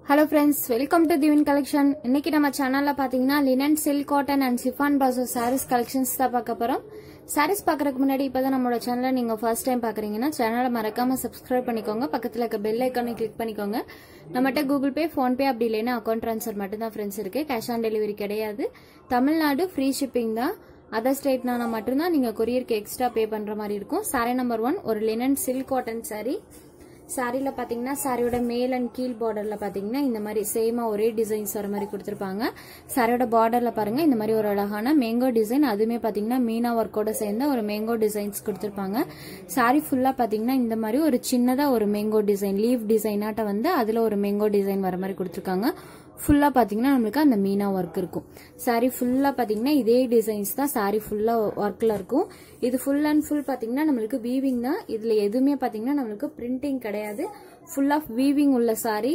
hello friends welcome to Dhivin collection இன்னைக்கு நம்ம சேனல்ல பாத்தீங்கன்னா linen silk cotton and chiffon பாசோ சாரீஸ் கலெக்ஷன்ஸ் தான் பார்க்க போறோம் சாரீஸ் பார்க்கறதுக்கு முன்னாடி இப்பதான் நம்மளோட சேனலை நீங்க ஃபர்ஸ்ட் டைம் பாக்குறீங்கன்னா சேனலை மறக்காம சப்ஸ்கிரைப் பண்ணிக்கோங்க பக்கத்துல இருக்க பெல் ஐக்கானை கிளிக் பண்ணிக்கோங்க நம்மகிட்ட கூகுள் பே ஃபோன்பே அப்படி இல்லைன்னா அக்கௌண்ட் ட்ரான்ஸ்ஃபர் மட்டும் தான் ஃப்ரெண்ட்ஸ் இருக்கு கேஷ் ஆன் டெலிவரி கிடையாது தமிழ்நாடு ஃப்ரீ ஷிப்பிங் தான் அதர் ஸ்டேட்னா மட்டும்தான் நீங்க கொரியருக்கு எக்ஸ்ட்ரா பே பண்ற மாதிரி இருக்கும் சாரி நம்பர் ஒன் ஒரு லினன் சில்க் காட்டன் saree சாரியில் பார்த்தீங்கன்னா சாரியோட மேல் அண்ட் கீழ் பார்டரில் பார்த்தீங்கன்னா இந்த மாதிரி சேமாக ஒரே டிசைன்ஸ் வர மாதிரி கொடுத்துருப்பாங்க சாரியோட பார்டரில் பாருங்க இந்த மாதிரி ஒரு அழகான மேங்கோ டிசைன் அதுவுமே பார்த்தீங்கன்னா மீனா ஒர்க்கோட சேர்ந்த ஒரு மேங்கோ டிசைன்ஸ் கொடுத்துருப்பாங்க சாரி ஃபுல்லாக பார்த்தீங்கன்னா இந்த மாதிரி ஒரு சின்னதாக ஒரு மேங்கோ டிசைன் லீவ் டிசைனாட்ட வந்து அதில் ஒரு மேங்கோ டிசைன் வர மாதிரி கொடுத்துருக்காங்க ஃபுல்லாக பார்த்தீங்கன்னா நம்மளுக்கு அந்த மீனா ஒர்க் இருக்கும் சாரி ஃபுல்லாக பார்த்தீங்கன்னா இதே டிசைன்ஸ் தான் சாரி ஃபுல்லாக ஒர்க்கில் இருக்கும் இது ஃபுல் அண்ட் ஃபுல் பார்த்தீங்கன்னா நம்மளுக்கு வீவிங் தான் இதில் எதுவுமே பார்த்தீங்கன்னா நம்மளுக்கு பிரிண்டிங் கிடையாது ஃபுல் ஆஃப் வீவிங் உள்ள சாரி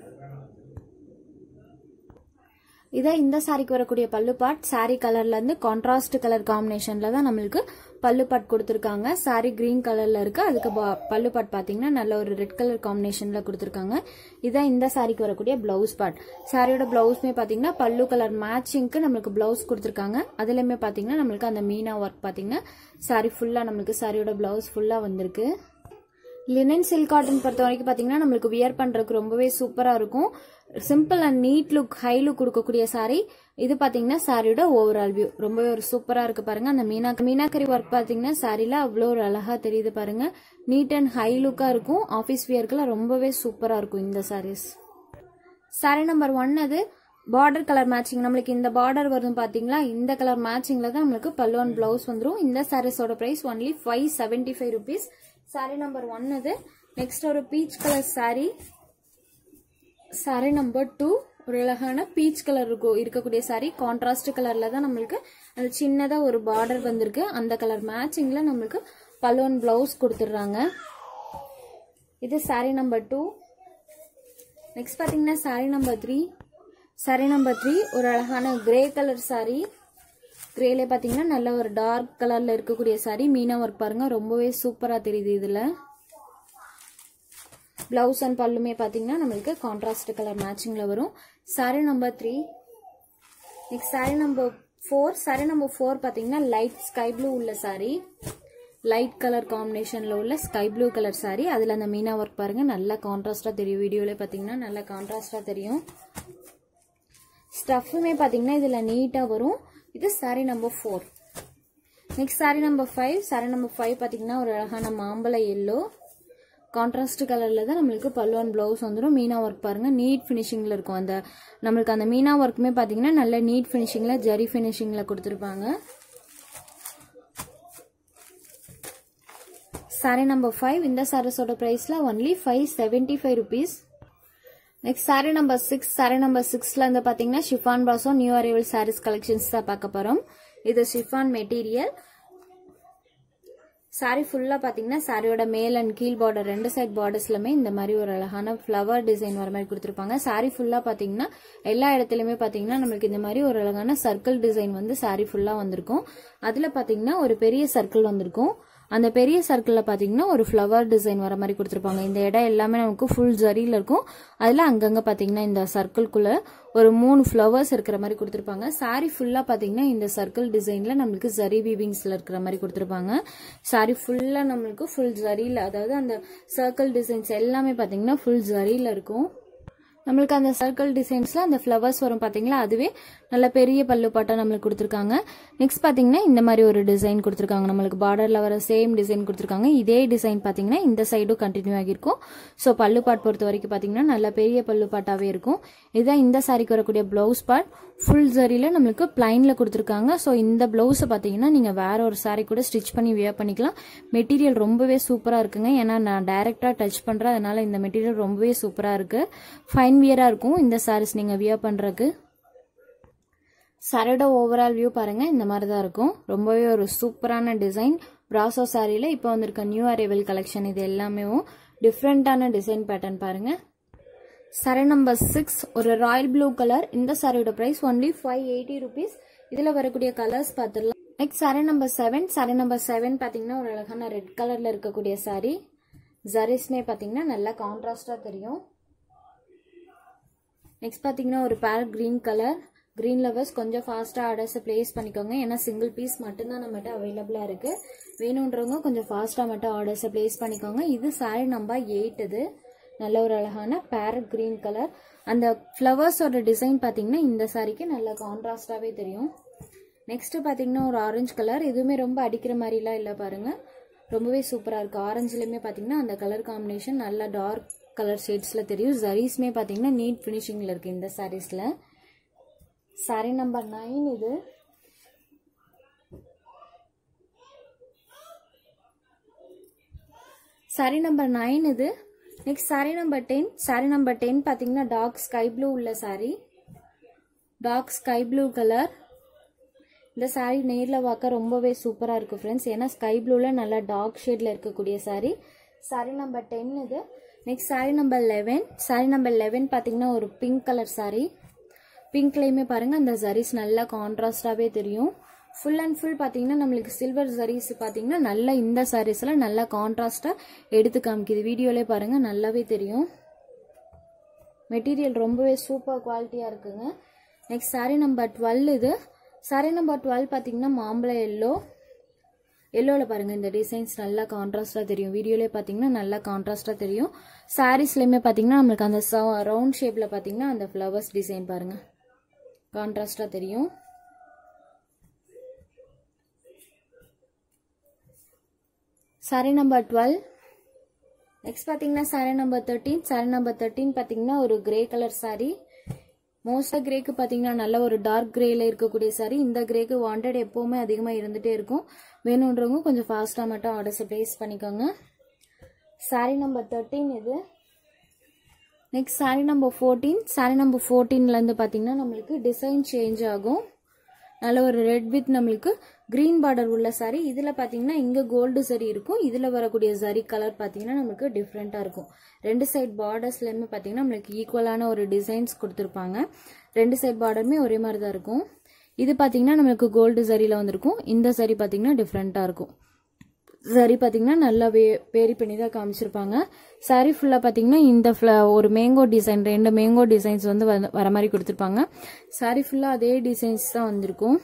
இதான் இந்த சாரிக்கு வரக்கூடிய பல்லு பாட் சாரி கலர்ல இருந்து கான்ட்ராஸ்ட் கலர் காம்பினேஷன்ல தான் நம்மளுக்கு பல்லு பாட் கொடுத்துருக்காங்க சாரி கிரீன் கலர்ல இருக்கு அதுக்கு பா- பல்லு பாட் பாத்தீங்கன்னா நல்ல ஒரு ரெட் கலர் காம்பினேஷன்ல கொடுத்துருக்காங்க இதான் இந்த சாரிக்கு வரக்கூடிய பிளவுஸ் பாட் சாரியோட பிளவுஸ்மே பாத்தீங்கன்னா பல்லு கலர் மேட்சிங்க்கு நம்மளுக்கு பிளவுஸ் கொடுத்துருக்காங்க அதுலயுமே பாத்தீங்கன்னா நம்மளுக்கு அந்த மீனா ஒர்க் பாத்தீங்கன்னா சாரி ஃபுல்லா நம்மளுக்கு சாரியோட பிளவுஸ் ஃபுல்லா வந்திருக்கு லினன் சில்க் காட்டன் பொறுத்த வரைக்கும் பார்த்தீங்கன்னா நம்மளுக்கு வியர் பண்ணுறதுக்கு ரொம்பவே சூப்பராக இருக்கும் simple and neat look high look கொடுக்கக்கூடிய saree இது பார்த்தீங்கன்னா சாரியோட ஓவரால் வியூ ரொம்பவே ஒரு சூப்பராக இருக்கு பாருங்க அந்த மீனா மீனாக்கரி ஒர்க் பார்த்தீங்கன்னா சாரியில் அவ்வளோ ஒரு அழகாக தெரியுது பாருங்க நீட் அண்ட் ஹை லுக்காக இருக்கும் ஆஃபீஸ் வியர்க்கெல்லாம் ரொம்பவே சூப்பராக இருக்கும் இந்த sarees சாரி நம்பர் ஒன் அது பார்டர் கலர் மேட்சிங் நம்மளுக்கு இந்த பார்டர் வரும் பாத்தீங்களா இந்த கலர் மேட்சிங்ல தான் நம்மளுக்கு பல்லுவன் பிளவுஸ் வந்துரும் இந்த சாரீஸோட price only five seventy five rupees saree number one அது நெக்ஸ்ட் ஒரு peach colour saree saree number two ஒரு அழகான பீச் கலர் இருக்கும் இருக்கக்கூடிய சாரி கான்ட்ராஸ்ட் கலர்ல தான் நம்மளுக்கு அந்த சின்னதா ஒரு பார்டர் வந்திருக்கு அந்த கலர் மேட்சிங்ல நம்மளுக்கு பல்லுவன் பிளவுஸ் கொடுத்துடுறாங்க இது சாரி நம்பர் டூ நெக்ஸ்ட் பார்த்தீங்கன்னா saree number three saree number three ஒரு அழகான கிரே கலர் சாரி கிரேல பார்த்தீங்கன்னா நல்ல ஒரு டார்க் கலர்ல இருக்கக்கூடிய சாரி மீனா ஒர்க் பாருங்க ரொம்பவே சூப்பரா தெரியுது இதுல பிளவுஸ் அண்ட் பல்லுமே பார்த்தீங்கன்னா நம்மளுக்கு கான்ட்ராஸ்ட் கலர் மேட்சிங்ல வரும் saree number three next saree number four saree number four பார்த்தீங்கன்னா லைட் ஸ்கை ப்ளூ உள்ள சாரி லைட் கலர் காம்பினேஷன்ல உள்ள ஸ்கை ப்ளூ கலர் சாரி அதுல அந்த மீனா ஒர்க் பாருங்க நல்லா கான்ட்ராஸ்டா தெரியும் வீடியோல பாத்தீங்கன்னா நல்லா கான்ட்ராஸ்டா தெரியும் ஸ்டஃப்புமே பாத்தீங்கன்னா இதுல நீட்டா வரும் இது saree number four next saree number five saree number five பாத்தீங்கன்னா ஒரு அழகான மாம்பழ எல்லோ கான்ட்ராஸ்ட் கலர்ல தான் நம்மளுக்கு பல்லுவன் பிளவுஸ் வந்துடும் மீனா ஒர்க் பாருங்க நீட் ஃபினிஷிங்ல இருக்கும் அந்த நம்மளுக்கு அந்த மீனா ஒர்க்குமே பாத்தீங்கன்னா நல்ல நீட் ஃபினிஷிங்ல ஜரி ஃபினிஷிங்ல கொடுத்துருப்பாங்க சாரி நம்பர் ஃபைவ் இந்த சாரீஸோட ப்ரைஸ்ல only five seventy five rupees next saree number six saree number சிக்ஸ்ல வந்து பாத்தீங்கன்னா ஷிஃபான் பாசோ நியூ அரைவல் சாரீஸ் கலெக்ஷன்ஸ் தான் பார்க்க போறோம் இது ஷிஃபான் மெட்டீரியல் சாரி ஃபுல்லா பாத்தீங்கன்னா சாரியோட மேல் அண்ட் கீழ் பார்டர் ரெண்டு சைட் பார்டர்ஸ்லுமே இந்த மாதிரி ஒரு அழகான ஃப்ளவர் டிசைன் வர மாதிரி கொடுத்துருப்பாங்க சாரி ஃபுல்லா பாத்தீங்கன்னா எல்லா இடத்துலயுமே பாத்தீங்கன்னா நம்மளுக்கு இந்த மாதிரி ஒரு அழகான சர்க்கிள் டிசைன் வந்து சாரி ஃபுல்லா வந்திருக்கும் அதுல பாத்தீங்கன்னா ஒரு பெரிய சர்க்கிள் வந்திருக்கும் அந்த பெரிய சர்க்கிளில் பார்த்தீங்கன்னா ஒரு ஃப்ளவர் டிசைன் வர மாதிரி கொடுத்துருப்பாங்க இந்த இடம் எல்லாமே நமக்கு ஃபுல் ஜரியில் இருக்கும் அதில் அங்கங்கே பார்த்தீங்கன்னா இந்த சர்க்கிள்குள்ளே ஒரு மூணு ஃப்ளவர்ஸ் இருக்கிற மாதிரி கொடுத்துருப்பாங்க சாரி ஃபுல்லாக பார்த்தீங்கன்னா இந்த சர்க்கிள் டிசைனில் நம்மளுக்கு ஜரி வீவிங்ஸில் இருக்கிற மாதிரி கொடுத்துருப்பாங்க சாரி ஃபுல்லாக நம்மளுக்கு ஃபுல் ஜரியில் அதாவது அந்த சர்க்கிள் டிசைன்ஸ் எல்லாமே பார்த்தீங்கன்னா ஃபுல் ஜரியில் இருக்கும் நம்மளுக்கு அந்த சர்க்கிள் டிசைன்ஸ்ல அந்த ஃப்ளவர்ஸ் வரும் பாத்தீங்களா அதுவே நல்ல பெரிய பல்லு பாட்டா நம்மளுக்கு கொடுத்துருக்காங்க நெக்ஸ்ட் பாத்தீங்கன்னா இந்த மாதிரி ஒரு டிசைன் கொடுத்துருக்காங்க நம்மளுக்கு பார்டர்ல வர சேம் டிசைன் கொடுத்துருக்காங்க இதே டிசைன் பாத்தீங்கன்னா இந்த சைடும் கண்டினியூ ஆகியிருக்கும் ஸோ பல்லு பாட் பொறுத்த வரைக்கும் பாத்தீங்கன்னா நல்ல பெரிய பல்லு பாட்டாவே இருக்கும் இதுதான் இந்த சாரிக்கு வரக்கூடிய பிளவுஸ் பார்ட் ஃபுல் ஜரியில நம்மளுக்கு பிளைன்ல கொடுத்துருக்காங்க ஸோ இந்த பிளவுஸை பாத்தீங்கன்னா நீங்க வேற ஒரு சாரி கூட ஸ்டிச் பண்ணி வியர் பண்ணிக்கலாம் மெட்டீரியல் ரொம்பவே சூப்பரா இருக்குங்க ஏன்னா நான் டைரக்டா டச் பண்றேன் அதனால இந்த மெட்டீரியல் ரொம்பவே சூப்பரா இருக்கு ஃபைன் வியரா இருக்கும் இந்த சாரீஸ் நீங்க வியர் பண்றதுக்கு சாரியோட ஓவரால் வியூ பாருங்க இந்த மாதிரி தான் இருக்கும் ரொம்பவே ஒரு சூப்பரான டிசைன் பிராசோ சாரியில இப்போ வந்திருக்க நியூ அரைவல் கலெக்ஷன் இது எல்லாமே டிஃப்ரெண்டான டிசைன் பேட்டர்ன் பாருங்க சாரி நம்பர் சிக்ஸ் ஒரு ராயல் ப்ளூ கலர் இந்த சாரியோட price only five eighty rupees இதுல வரக்கூடிய கலர்ஸ் பார்த்துடலாம் next saree number seven saree number seven பாத்தீங்கன்னா ஒரு அழகான ரெட் கலர்ல இருக்கக்கூடிய சாரி ஜரிஸ்மே பாத்தீங்கன்னா நல்லா கான்ட்ராஸ்டா தெரியும் நெக்ஸ்ட் பார்த்தீங்கன்னா ஒரு பேர் கிரீன் கலர் கிரீன் லவர்ஸ் கொஞ்சம் ஃபாஸ்ட்டாக ஆர்டர்ஸை ப்ளேஸ் பண்ணிக்கோங்க ஏன்னா சிங்கிள் பீஸ் மட்டும்தான் நம்மகிட்ட அவைலபிளாக இருக்குது வேணுன்றவங்க கொஞ்சம் ஃபாஸ்ட்டாக மட்டும் ஆர்டர்ஸை ப்ளேஸ் பண்ணிக்கோங்க இது சாரி நம்பர் எயிட் இது நல்ல ஒரு அழகான பேரட் கிரீன் கலர் அந்த ஃப்ளவர்ஸோட டிசைன் பார்த்தீங்கன்னா இந்த சாரிக்கு நல்ல கான்ட்ராஸ்டாகவே தெரியும் நெக்ஸ்ட் பார்த்தீங்கன்னா ஒரு ஆரஞ்சு கலர் இதுவுமே ரொம்ப அடிக்கிற மாதிரிலாம் இல்லை பாருங்க ரொம்பவே சூப்பராக இருக்கு ஆரஞ்சுலையுமே பார்த்தீங்கன்னா அந்த கலர் காம்பினேஷன் நல்ல டார்க் கலர் ஷேட்ஸில் தெரியும் ஜரீஸ்மே பார்த்தீங்கன்னா நீட் ஃபினிஷிங்கில் இருக்குது இந்த சாரீஸில் சாரி நம்பர் நைன் இது சாரி நம்பர் நைன் இது next saree number ten saree number ten பார்த்தீங்கன்னா டார்க் ஸ்கை ப்ளூ உள்ள saree dark sky blue colour இந்த சாரீ நேரில் பார்க்க ரொம்பவே சூப்பராக இருக்குது ஃப்ரெண்ட்ஸ் ஏன்னா ஸ்கை ப்ளூவில் நல்லா டார்க் ஷேடில் இருக்கக்கூடிய சாரீ சாரீ நம்பர் டென் இது next saree number eleven saree number eleven பார்த்தீங்கன்னா ஒரு பிங்க் கலர் சாரீ பிங்க்லேயுமே பாருங்கள் அந்த ஜரீஸ் நல்லா கான்ட்ராஸ்டாகவே தெரியும் ஃபுல் அண்ட் ஃபுல் பார்த்தீங்கன்னா நம்மளுக்கு சில்வர் ஜரீஸ் பார்த்தீங்கன்னா நல்லா இந்த சாரீஸில் நல்லா கான்ட்ராஸ்டாக எடுத்து காமிக்குது வீடியோலே பாருங்கள் நல்லாவே தெரியும் மெட்டீரியல் ரொம்பவே சூப்பர் குவாலிட்டியாக இருக்குங்க நெக்ஸ்ட் சாரீ நம்பர் டுவெல் இது சாரீ நம்பர் டுவெல் பார்த்தீங்கன்னா மாம்பழம் எல்லோ எல்லோவில் பாருங்கள் இந்த டிசைன்ஸ் நல்லா கான்ட்ராஸ்டாக தெரியும் வீடியோலேயே பார்த்தீங்கன்னா நல்லா கான்ட்ராஸ்டாக தெரியும் சாரீஸ்லையுமே பார்த்தீங்கன்னா நம்மளுக்கு அந்த ரவுண்ட் ஷேப்பில் பார்த்தீங்கன்னா அந்த ஃப்ளவர்ஸ் டிசைன் பாருங்கள் கான்ட்ராஸ்டாக தெரியும் சாரீ நம்பர் டுவெல் நெக்ஸ்ட் பார்த்தீங்கன்னா saree number thirteen saree number thirteen பார்த்தீங்கன்னா ஒரு கிரே கலர் சாரீ மோஸ்ட்டாக கிரேக்கு பார்த்தீங்கன்னா நல்ல ஒரு டார்க் கிரேல இருக்கக்கூடிய சாரி இந்த கிரேக்கு வாண்டட் எப்போவுமே அதிகமாக இருந்துகிட்டே இருக்கும் வேணுன்றவங்க கொஞ்சம் ஃபாஸ்ட்டாக மட்டும் ஆர்டர்ஸை ப்ளேஸ் பண்ணிக்கோங்க சாரி நம்பர் தேர்ட்டீன் இது next saree number fourteen saree number ஃபோர்டீன்லேருந்து பார்த்தீங்கன்னா நம்மளுக்கு டிசைன் சேஞ்ச் ஆகும் நல்ல ஒரு ரெட் வித் நம்மளுக்கு கிரீன் பார்டர் உள்ள சாரி இதில் பார்த்தீங்கன்னா இங்கே கோல்டு சரி இருக்கும் இதில் வரக்கூடிய சரி கலர் பார்த்தீங்கன்னா நம்மளுக்கு டிஃப்ரெண்ட்டாக இருக்கும் ரெண்டு சைட் பார்டர்ஸ்லேயுமே பார்த்தீங்கன்னா நம்மளுக்கு ஈக்குவலான ஒரு டிசைன்ஸ் கொடுத்துருப்பாங்க ரெண்டு சைட் பார்டருமே ஒரே மாதிரி தான் இருக்கும் இது பார்த்தீங்கன்னா நம்மளுக்கு கோல்டு சரியில் வந்திருக்கும் இந்த சரி பார்த்தீங்கன்னா டிஃப்ரெண்ட்டாக இருக்கும் சரி பார்த்தீங்கன்னா நல்லா வே வேரி பண்ணி தான் காமிச்சிருப்பாங்க சாரி ஃபுல்லாக பார்த்தீங்கன்னா இந்த ஃப்ள ஒரு மேங்கோ டிசைன் ரெண்டு மேங்கோ டிசைன்ஸ் வந்து வர மாதிரி கொடுத்துருப்பாங்க சாரி ஃபுல்லாக அதே டிசைன்ஸ் தான் வந்திருக்கும்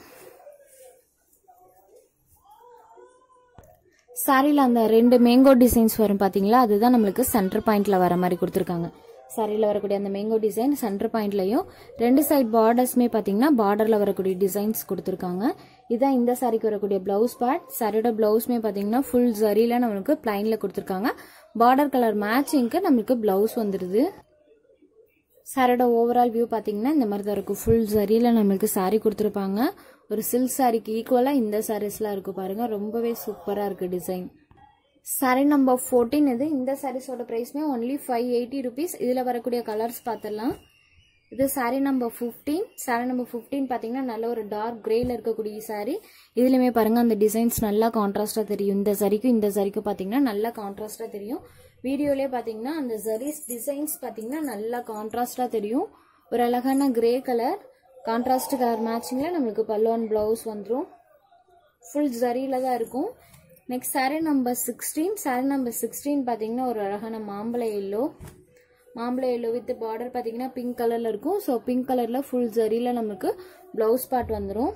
சாரியில் அந்த ரெண்டு மேங்கோ டிசைன்ஸ் வரும் பார்த்தீங்களா அதுதான் நம்மளுக்கு சென்டர் பாயிண்டில் வர மாதிரி கொடுத்துருக்காங்க சாரியில் வரக்கூடிய அந்த மேங்கோ டிசைன் சென்டர் பாயிண்ட்லையும் ரெண்டு சைட் பார்டர்ஸ்மே பார்த்தீங்கன்னா பார்டரில் வரக்கூடிய டிசைன்ஸ் கொடுத்துருக்காங்க இதான் இந்த சாரிக்கு வரக்கூடிய பிளவுஸ் பார்ட் சாரியோட பிளவுஸ்மே பார்த்தீங்கன்னா ஃபுல் ஜரியில் நம்மளுக்கு பிளைனில் கொடுத்துருக்காங்க பார்டர் கலர் மேட்சிங்க்கு நம்மளுக்கு பிளவுஸ் வந்துடுது சாரியோட ஓவரால் வியூ பார்த்தீங்கன்னா இந்த மாதிரி தான் இருக்கும் ஃபுல் ஜரியில் நம்மளுக்கு சாரி கொடுத்துருப்பாங்க ஒரு சில்க் சாரிக்கு ஈக்குவலாக இந்த சாரீஸ்லாம் இருக்கும் பாருங்க ரொம்பவே சூப்பராக இருக்குது டிசைன் சாரி நம்பர் ஃபோர்டீன் இது இந்த சாரீஸோட ப்ரைஸ்மே ஒன்லி ஃபைவ் எயிட்டி ருபீஸ் இதில் வரக்கூடிய கலர்ஸ் பார்த்துடலாம் இது saree number fifteen saree number fifteen பார்த்தீங்கன்னா நல்ல ஒரு டார்க் கிரேல இருக்கக்கூடிய சாரி இதுலையுமே பாருங்கள் அந்த டிசைன்ஸ் நல்லா கான்ட்ராஸ்டாக தெரியும் இந்த சரிக்கும் இந்த சரிக்கும் பார்த்தீங்கன்னா நல்லா கான்ட்ராஸ்டாக தெரியும் வீடியோலேயே பார்த்தீங்கன்னா அந்த ஜரீஸ் டிசைன்ஸ் பார்த்தீங்கன்னா நல்லா கான்ட்ராஸ்டாக தெரியும் ஒரு அழகான கிரே கலர் கான்ட்ராஸ்ட் கலர் மேட்சிங்கில் நம்மளுக்கு பல்லுவன் ப்ளவுஸ் வந்துடும் ஃபுல் ஜரியில் தான் இருக்கும் next saree number sixteen saree number sixteen பார்த்தீங்கன்னா ஒரு அழகான மாம்பழ எல்லோ மாம்பழ எல்லோ வித் பார்டர் பார்த்தீங்கன்னா பிங்க் கலரில் இருக்கும் ஸோ பிங்க் கலரில் ஃபுல் ஜரியில் நம்மளுக்கு ப்ளவுஸ் பார்ட் வந்துடும்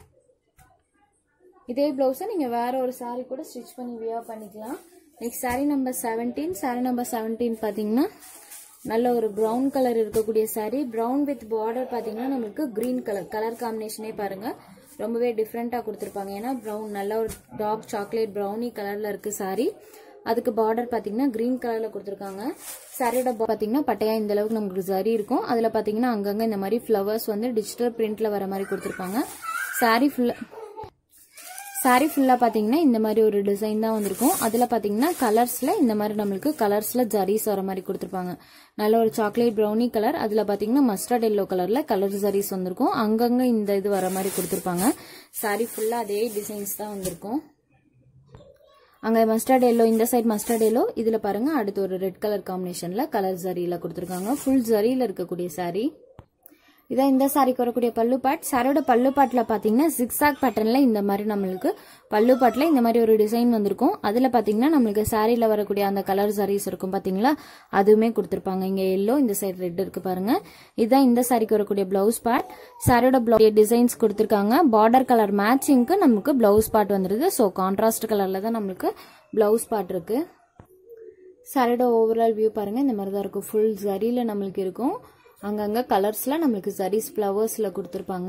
இதே ப்ளவுஸை நீங்கள் வேற ஒரு சாரீ கூட ஸ்டிச் பண்ணி வியர் பண்ணிக்கலாம் next saree number seventeen saree number seventeen பார்த்தீங்கன்னா நல்ல ஒரு ப்ரௌன் கலர் இருக்கக்கூடிய சாரீ ப்ரௌன் வித் பார்டர் பார்த்தீங்கன்னா நம்மளுக்கு க்ரீன் கலர் கலர் காம்பினேஷனே பாருங்க ரொம்பவே டிஃப்ரெண்ட்டாக கொடுத்துருப்பாங்க ஏன்னா ப்ரௌன் நல்ல ஒரு டார்க் சாக்லேட் ப்ரௌனி கலரில் இருக்கு சாரீ அதுக்கு பார்டர் பார்த்தீங்கன்னா க்ரீன் கலரில் கொடுத்துருக்காங்க சாரியோட பார்த்தீங்கன்னா பட்டையா இந்த அளவுக்கு நமக்கு சரி இருக்கும் அதில் பார்த்தீங்கன்னா அங்கங்கே இந்த மாதிரி ஃப்ளவர்ஸ் வந்து டிஜிட்டல் பிரிண்ட்ல வர மாதிரி கொடுத்துருப்பாங்க சாரீ ஃபுல்லாக சாரீ ஃபுல்லாக பார்த்தீங்கன்னா இந்த மாதிரி ஒரு டிசைன் தான் வந்திருக்கும் அதில் பார்த்தீங்கன்னா கலர்ஸில் இந்த மாதிரி நம்மளுக்கு கலர்ஸில் ஜரீஸ் வர மாதிரி கொடுத்துருப்பாங்க நல்ல ஒரு சாக்லேட் ப்ரௌனி கலர் அதில் பார்த்தீங்கன்னா மஸ்டர்ட் எல்லோ கலரில் கலர் ஜரீஸ் வந்திருக்கும் அங்கங்கே இந்த இது வர மாதிரி கொடுத்துருப்பாங்க சாரீ ஃபுல்லாக அதே டிசைன்ஸ் தான் வந்திருக்கும் அங்கே மஸ்டர்ட் எல்லோ இந்த சைட் மஸ்டர்ட் எல்லோ இதில் பாருங்க அடுத்து ஒரு ரெட் கலர் காம்பினேஷனில் கலர் ஜரியில் கொடுத்துருக்காங்க ஃபுல் ஜரியில் இருக்கக்கூடிய சாரீ இதான் இந்த சாரிக்கு வரக்கூடிய பல்லு பாட் சாரியோட பல்லு பாட்டில் பார்த்தீங்கன்னா ஜிக்ஸாக் பேட்டர்னில் இந்த மாதிரி நம்மளுக்கு பல்லு பாட்டில் இந்த மாதிரி ஒரு டிசைன் வந்திருக்கும் அதில் பார்த்தீங்கன்னா நம்மளுக்கு சாரியில் வரக்கூடிய அந்த கலர் சாரீஸ் இருக்கும் பார்த்தீங்களா அதுவுமே கொடுத்துருப்பாங்க இங்கே எல்லோ இந்த சைடு ரெட் இருக்கு பாருங்க இதுதான் இந்த சாரிக்கு வரக்கூடிய பிளவுஸ் பார்ட் சாரியோட பிளவுஸ் டிசைன்ஸ் கொடுத்துருக்காங்க பார்டர் கலர் மேட்சிங்க்கு நமக்கு பிளவுஸ் பார்ட் வந்துருது ஸோ கான்ட்ராஸ்ட் கலரில் தான் நம்மளுக்கு பிளவுஸ் பார்ட் இருக்கு சாரியோட ஓவரால் வியூ பாருங்க இந்த மாதிரி தான் இருக்கும் ஃபுல் ஜரியில் நம்மளுக்கு இருக்கும் அங்கங்க கலர்ஸ்ல நம்மளுக்கு ஜரிஸ் ஃப்ளவர்ஸ்ல கொடுத்துருப்பாங்க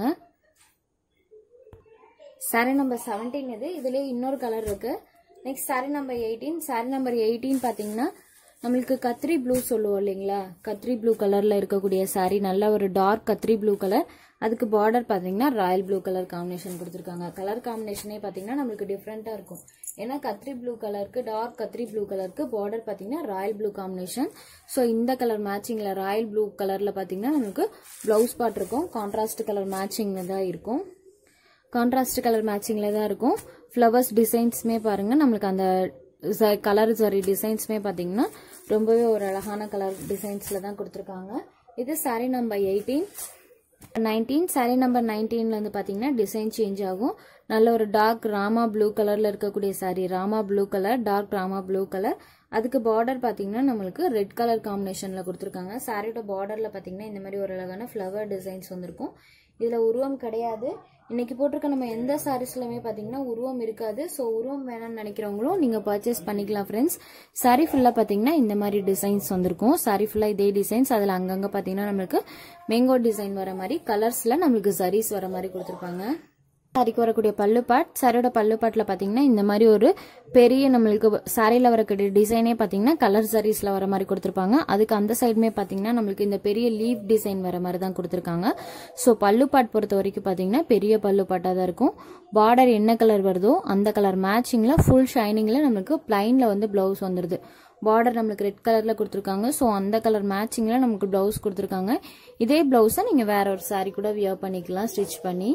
சாரி நம்பர் செவன்டீன் இது இதுலயே இன்னொரு கலர் இருக்கு next saree number eighteen saree number eighteen பாத்தீங்கன்னா நம்மளுக்கு கத்ரி ப்ளூ சொல்லுவோம் இல்லைங்களா கத்ரி ப்ளூ கலர்ல இருக்கக்கூடிய சாரி நல்ல ஒரு டார்க் கத்ரி ப்ளூ கலர் அதுக்கு பார்டர் பாத்தீங்கன்னா ராயல் ப்ளூ கலர் காம்பினேஷன் கொடுத்துருக்காங்க கலர் காம்பினேஷனே பாத்தீங்கன்னா நம்மளுக்கு டிஃப்ரெண்டா இருக்கும் ஏன்னா கத்ரி ப்ளூ கலருக்கு டார்க் கத்ரி ப்ளூ கலருக்கு பார்டர் பாத்தீங்கன்னா ராயல் ப்ளூ காம்பினேஷன் ஸோ இந்த கலர் மேட்சிங்ல ராயல் ப்ளூ கலர்ல பாத்தீங்கன்னா நமக்கு பிளவுஸ் பார்ட் இருக்கும் கான்ட்ராஸ்ட் கலர் மேட்சிங்ல தான் இருக்கும் கான்ட்ராஸ்ட் கலர் மேட்சிங்ல தான் இருக்கும் ஃப்ளவர்ஸ் டிசைன்ஸ்மே பாருங்க நம்மளுக்கு அந்த கலர் சாரி டிசைன்ஸ்மே பார்த்தீங்கன்னா ரொம்பவே ஒரு அழகான கலர் டிசைன்ஸ்ல தான் கொடுத்துருக்காங்க இது saree number eighteen nineteen saree number நைன்டீன்ல வந்து பார்த்தீங்கன்னா டிசைன் சேஞ்ச் ஆகும் நல்ல ஒரு டார்க் ராமா ப்ளூ கலர்ல இருக்கக்கூடிய saree rama blue colour dark rama blue colour அதுக்கு பார்டர் பார்த்தீங்கன்னா நம்மளுக்கு ரெட் கலர் காம்பினேஷன்ல கொடுத்துருக்காங்க சாரியோட பார்டர்ல பார்த்தீங்கன்னா இந்த மாதிரி ஒரு அழகான ஃப்ளவர் டிசைன்ஸ் வந்திருக்கும் இதுல உருவம் கிடையாது இன்னைக்கு போட்டிருக்க நம்ம எந்த சாரீஸ்லயுமே பாத்தீங்கன்னா உருவம் இருக்காது ஸோ உருவம் வேணும்னு நினைக்கிறவங்களும் நீங்க பர்ச்சேஸ் பண்ணிக்கலாம் ஃப்ரெண்ட்ஸ் சாரி ஃபுல்லா பாத்தீங்கன்னா இந்த மாதிரி டிசைன்ஸ் வந்திருக்கும் சாரி ஃபுல்லா இதே டிசைன்ஸ் அதுல அங்கங்க பாத்தீங்கன்னா நம்மளுக்கு மேங்கோ டிசைன் வர மாதிரி கலர்ஸ்ல நம்மளுக்கு சரீஸ் வர மாதிரி கொடுத்துருப்பாங்க சாரிக்கு வரக்கூடிய பல்லு பாட் சாரியோட பல்லு பாட்டில் பார்த்தீங்கன்னா இந்த மாதிரி ஒரு பெரிய நம்மளுக்கு சாரியில் வரக்கூடிய டிசைனே பார்த்தீங்கன்னா கலர் சாரீஸில் வர மாதிரி கொடுத்துருப்பாங்க அதுக்கு அந்த சைடுமே பார்த்தீங்கன்னா நம்மளுக்கு இந்த பெரிய லீவ் டிசைன் வர மாதிரி தான் கொடுத்துருக்காங்க ஸோ பல்லு பாட் பொறுத்த வரைக்கும் பார்த்தீங்கன்னா பெரிய பல்லு பாட்டாக தான் இருக்கும் பார்டர் என்ன கலர் வருதோ அந்த கலர் மேட்சிங்கில் ஃபுல் ஷைனிங்கில் நம்மளுக்கு பிளைனில் வந்து ப்ளவுஸ் வந்துடுது பார்டர் நம்மளுக்கு ரெட் கலரில் கொடுத்துருக்காங்க ஸோ அந்த கலர் மேட்சிங்கில் நமக்கு ப்ளவுஸ் கொடுத்துருக்காங்க இதே ப்ளவுஸை நீங்கள் வேற ஒரு சாரி கூட வியர் பண்ணிக்கலாம் ஸ்டிச் பண்ணி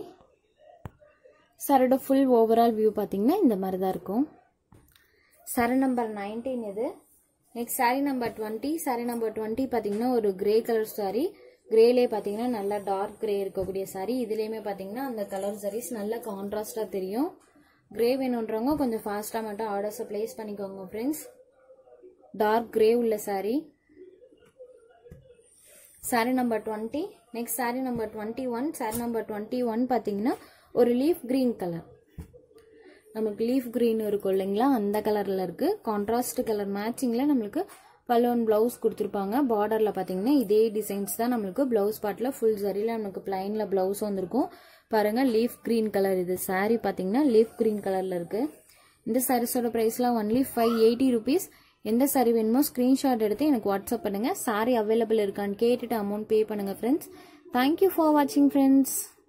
சரோட ஃபுல் ஓவரால் வியூ பார்த்தீங்கன்னா இந்த மாதிரி தான் இருக்கும் சர நம்பர் நைன்டீன் இது next saree number twenty saree number twenty பார்த்தீங்கன்னா ஒரு கிரே கலர் சாரி கிரேலே பார்த்தீங்கன்னா நல்லா டார்க் கிரே இருக்கக்கூடிய சாரி இதுலேயுமே பார்த்தீங்கன்னா அந்த கலர் சாரீஸ் நல்லா கான்ட்ராஸ்டாக தெரியும் கிரே வேணுன்றவங்க கொஞ்சம் ஃபாஸ்ட்டாக மட்டும் ஆர்டர்ஸை ப்ளேஸ் பண்ணிக்கோங்க ஃப்ரெண்ட்ஸ் டார்க் கிரே உள்ள saree saree number twenty next saree number twenty one saree number twenty one பார்த்தீங்கன்னா ஒரு லீஃப் கிரீன் கலர் நமக்கு லீஃப் கிரீன் இருக்கும் இல்லைங்களா அந்த கலரில் இருக்குது கான்ட்ராஸ்ட் கலர் மேட்சிங்கில் நம்மளுக்கு பலூன் ப்ளவுஸ் கொடுத்துருப்பாங்க பார்டரில் பார்த்தீங்கன்னா இதே டிசைன்ஸ் தான் நம்மளுக்கு ப்ளவுஸ் பார்ட்டில் ஃபுல் சரியில் நமக்கு பிளைனில் ப்ளவுஸ் வந்திருக்கும் பாருங்கள் லீஃப் கிரீன் கலர் இது சாரீ பார்த்தீங்கன்னா லீஃப் கிரீன் கலரில் இருக்குது இந்த சாரீஸோட ப்ரைஸ்லாம் ஒன்லி ஃபைவ் எயிட்டி ருபீஸ் எந்த சாரி வேணுமோ ஸ்க்ரீன்ஷாட் எடுத்து எனக்கு வாட்ஸ்அப் பண்ணுங்கள் சாரி அவைலபிள் இருக்கான்னு கேட்டுட்டு அமௌண்ட் பே பண்ணுங்கள் ஃப்ரெண்ட்ஸ் தேங்க்யூ ஃபார் வாட்சிங் ஃப்ரெண்ட்ஸ்